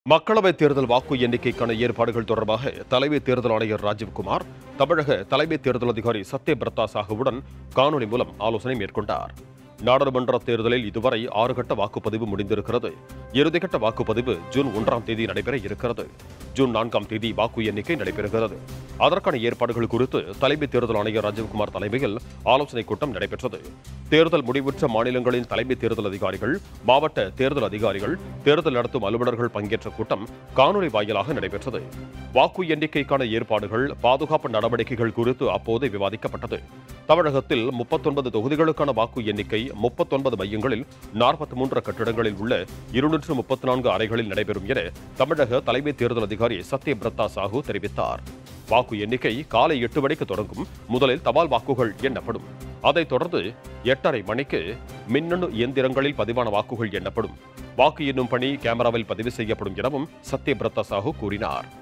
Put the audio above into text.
மக்களவைத் தேர்தல் வாக்கு எண்ணிக்கைக்கான ஏற்பாடுகள் தொடர்பாக தலைமை தேர்தல் ஆணையர் ராஜீவ்குமார் தமிழக தலைமை தேர்தல் அதிகாரி சத்யபிரதா சாஹுவுடன் காணொலி மூலம் ஆலோசனை மேற்கொண்டார் நாடாளுமன்ற தேர்தலில் இதுவரை ஆறு கட்ட வாக்குப்பதிவு முடிந்திருக்கிறது இறுதிக்கட்ட வாக்குப்பதிவு ஜூன் ஒன்றாம் தேதி நடைபெற இருக்கிறது ஜூன் நான்காம் தேதி வாக்கு எண்ணிக்கை நடைபெறுகிறது அதற்கான ஏற்பாடுகள் குறித்து தலைமை தேர்தல் ஆணையர் ராஜீவ்குமார் தலைமையில் ஆலோசனைக் கூட்டம் நடைபெற்றது தேர்தல் முடிவுற்ற மாநிலங்களின் தலைமை தேர்தல் அதிகாரிகள் மாவட்ட தேர்தல் அதிகாரிகள் தேர்தல் நடத்தும் அலுவலர்கள் பங்கேற்ற கூட்டம் காணொலி வாயிலாக நடைபெற்றது வாக்கு எண்ணிக்கைக்கான ஏற்பாடுகள் பாதுகாப்பு நடவடிக்கைகள் குறித்து அப்போது விவாதிக்கப்பட்டது தமிழகத்தில் முப்பத்தொன்பது தொகுதிகளுக்கான வாக்கு எண்ணிக்கை முப்பத்தொன்பது மையங்களில் நாற்பத்தி மூன்று கட்டிடங்களில் உள்ள இருநூற்று முப்பத்தி நான்கு அறைகளில் நடைபெறும் என தமிழக தலைமை தேர்தல் அதிகாரி சத்யபிரதா சாஹூ தெரிவித்தார் வாக்கு எண்ணிக்கை காலை எட்டு மணிக்கு தொடங்கும் முதலில் தபால் வாக்குகள் எண்ணப்படும் அதைத் தொடர்ந்து எட்டரை மணிக்கு மின்னணு இயந்திரங்களில் பதிவான வாக்குகள் எண்ணப்படும் வாக்கு எண்ணும் பணி கேமராவில் பதிவு செய்யப்படும் எனவும் சத்யபிரதா சாஹூ கூறினார்